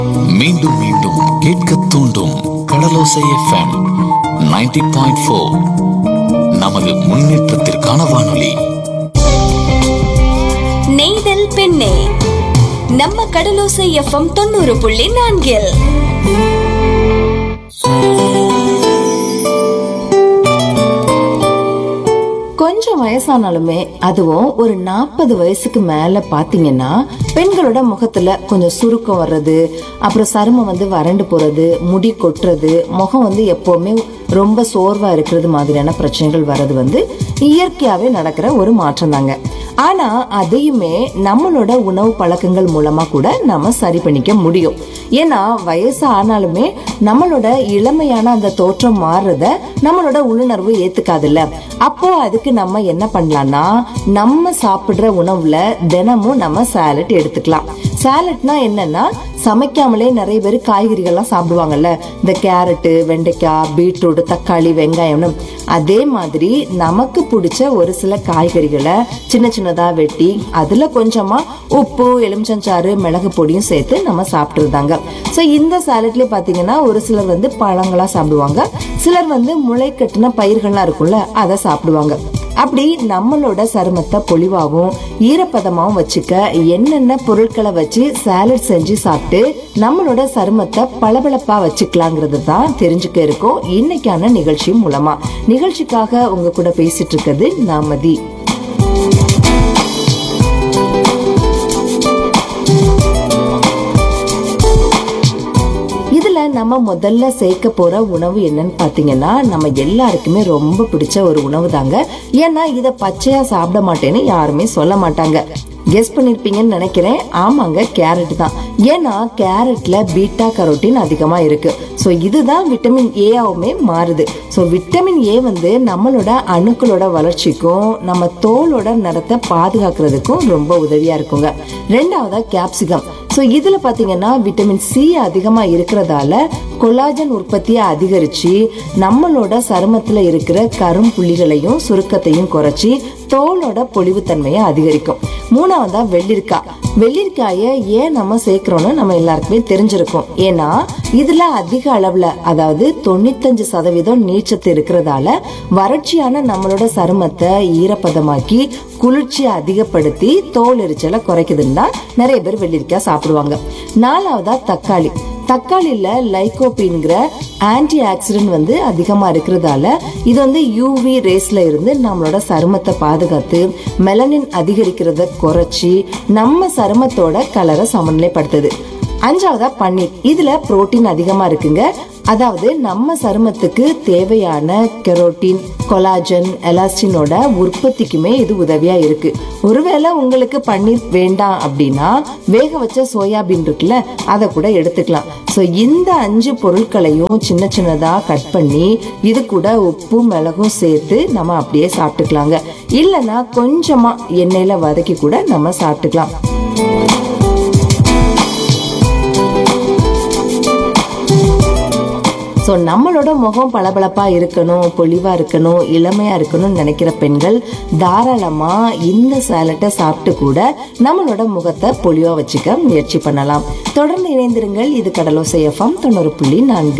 மீண்டும் மீண்டும் கேட்க தூண்டும் கடலோசை எஃப்எம் 90.4 பாயிண்ட் ஃபோர் நமது முன்னேற்றத்திற்கான வானொலி நெய்தல் பெண்ணே நம்ம கடலோசை எஃப்எம் தொண்ணூறு புள்ளி நான்கில் கொஞ்சம் வயசானாலுமே அதுவும் ஒரு நாற்பது வயசுக்கு மேல பாத்தீங்கன்னா பெண்களோட முகத்துல கொஞ்சம் சுருக்கம் வர்றது அப்புறம் சருமம் வந்து வறண்டு போறது முடி கொட்டுறது முகம் வந்து எப்பவுமே ரொம்ப சோர்வா இருக்கிறது மாதிரியான பிரச்சனைகள் வர்றது வந்து இயற்கையாவே நடக்கிற ஒரு மாற்றம் தாங்க ஆனா அதையுமே நம்மளோட உணவு பழக்கங்கள் மூலமா கூட நம்ம சரி பண்ணிக்க முடியும் ஏன்னா வயசு ஆனாலுமே நம்மளோட இளமையான அந்த தோற்றம் மாறுறத நம்மளோட உள்ளுணர்வு ஏத்துக்காதுல்ல அப்போ அதுக்கு நம்ம என்ன பண்ணலாம்னா நம்ம சாப்பிடுற உணவுல தினமும் நம்ம சாலட் எடுத்துக்கலாம் சாலட்னா என்னன்னா சமைக்காமலே நிறைய பேர் காய்கறிகள்லாம் சாப்பிடுவாங்கல்ல இந்த கேரட்டு வெண்டைக்காய் பீட்ரூட் தக்காளி வெங்காயம்னு அதே மாதிரி நமக்கு பிடிச்ச ஒரு சில காய்கறிகளை சின்ன சின்னதா வெட்டி அதுல கொஞ்சமா உப்பு எலுமிச்சஞ்சாறு மிளகு பொடியும் சேர்த்து நம்ம சாப்பிட்டுருந்தாங்க ஸோ இந்த சாலட்லயே பாத்தீங்கன்னா ஒரு சிலர் வந்து பழங்களா சாப்பிடுவாங்க சிலர் வந்து முளை கட்டின பயிர்கள்லாம் இருக்கும்ல அதை சாப்பிடுவாங்க அப்படி நம்மளோட சருமத்தை பொலிவாகவும் ஈரப்பதமாகவும் வச்சுக்க என்னென்ன பொருட்களை வச்சு சாலட் செஞ்சு சாப்பிட்டு நம்மளோட சருமத்தை பளபளப்பா வச்சுக்கலாங்கிறது தான் தெரிஞ்சுக்க இருக்கோம் இன்னைக்கான நிகழ்ச்சி மூலமா நிகழ்ச்சிக்காக உங்க கூட பேசிட்டு இருக்கிறது நாமதி இதுல நம்ம முதல்ல சேர்க்க போற உணவு என்னன்னு பாத்தீங்கன்னா நம்ம எல்லாருக்குமே ரொம்ப பிடிச்ச ஒரு உணவு தாங்க ஏன்னா இத பச்சையா சாப்பிட மாட்டேன்னு யாருமே சொல்ல மாட்டாங்க கெஸ் பண்ணிருப்பீங்கன்னு நினைக்கிறேன் ஆமாங்க கேரட் தான் ஏன்னா கேரட்ல பீட்டா கரோட்டின் அதிகமா இருக்கு ஸோ இதுதான் விட்டமின் ஏவுமே மாறுது ஸோ விட்டமின் ஏ வந்து நம்மளோட அணுக்களோட வளர்ச்சிக்கும் நம்ம தோலோட நிறத்தை பாதுகாக்கிறதுக்கும் ரொம்ப உதவியா இருக்குங்க ரெண்டாவதா கேப்சிகம் ஸோ இதுல பாத்தீங்கன்னா விட்டமின் சி அதிகமா இருக்கிறதால கொலாஜன் உற்பத்தியை அதிகரிச்சு நம்மளோட சருமத்துல இருக்கிற கரும்புள்ளிகளையும் சுருக்கத்தையும் குறைச்சி தோலோட பொலிவுத்தன்மையை அதிகரிக்கும் மூணாவதா வெள்ளரிக்காய் வெள்ளரிக்காயை ஏன் நம்ம சேர்க்கிறோம்னு நம்ம எல்லாருக்குமே தெரிஞ்சிருக்கும் ஏன்னா இதுல அதிக அளவுல அதாவது தொண்ணூத்தஞ்சு சதவீதம் நீர்ச்சத்து இருக்கிறதால வறட்சியான நம்மளோட சருமத்தை ஈரப்பதமாக்கி குளிர்ச்சியை அதிகப்படுத்தி தோல் எரிச்சலை குறைக்குதுன்னு தான் நிறைய பேர் வெள்ளரிக்காய் சாப்பிடுவாங்க நாலாவதா தக்காளி தக்காளியில லைகோபின்ங்கிற ஆன்டி ஆக்சிடென்ட் வந்து அதிகமா இருக்கிறதால இது வந்து யூவி ரேஸ்ல இருந்து நம்மளோட சருமத்தை பாதுகாத்து மெலனின் அதிகரிக்கிறத குறைச்சி நம்ம சருமத்தோட கலரை சமநிலைப்படுத்துது அஞ்சாவதா பன்னீர் இதுல புரோட்டீன் அதிகமா இருக்குங்க அதாவது நம்ம சருமத்துக்கு தேவையான கெரோட்டின் கொலாஜன் எலாஸ்டினோட உற்பத்திக்குமே இது உதவியா இருக்கு ஒருவேளை உங்களுக்கு பன்னீர் வேண்டாம் அப்படின்னா வேக வச்ச சோயாபீன் இருக்குல்ல அதை கூட எடுத்துக்கலாம் ஸோ இந்த அஞ்சு பொருட்களையும் சின்ன சின்னதா கட் பண்ணி இது கூட உப்பு மிளகும் சேர்த்து நம்ம அப்படியே சாப்பிட்டுக்கலாங்க இல்லைன்னா கொஞ்சமா எண்ணெயில வதக்கி கூட நம்ம சாப்பிட்டுக்கலாம் ஸோ நம்மளோட முகம் பளபளப்பா இருக்கணும் பொலிவா இருக்கணும் இளமையா இருக்கணும்னு நினைக்கிற பெண்கள் தாராளமா இந்த சேலட்டை சாப்பிட்டு கூட நம்மளோட முகத்தை பொலிவா வச்சுக்க முயற்சி பண்ணலாம் தொடர்ந்து இணைந்திருங்கள் இது கடலோசை எஃப்எம் தொண்ணூறு புள்ளி நான்கு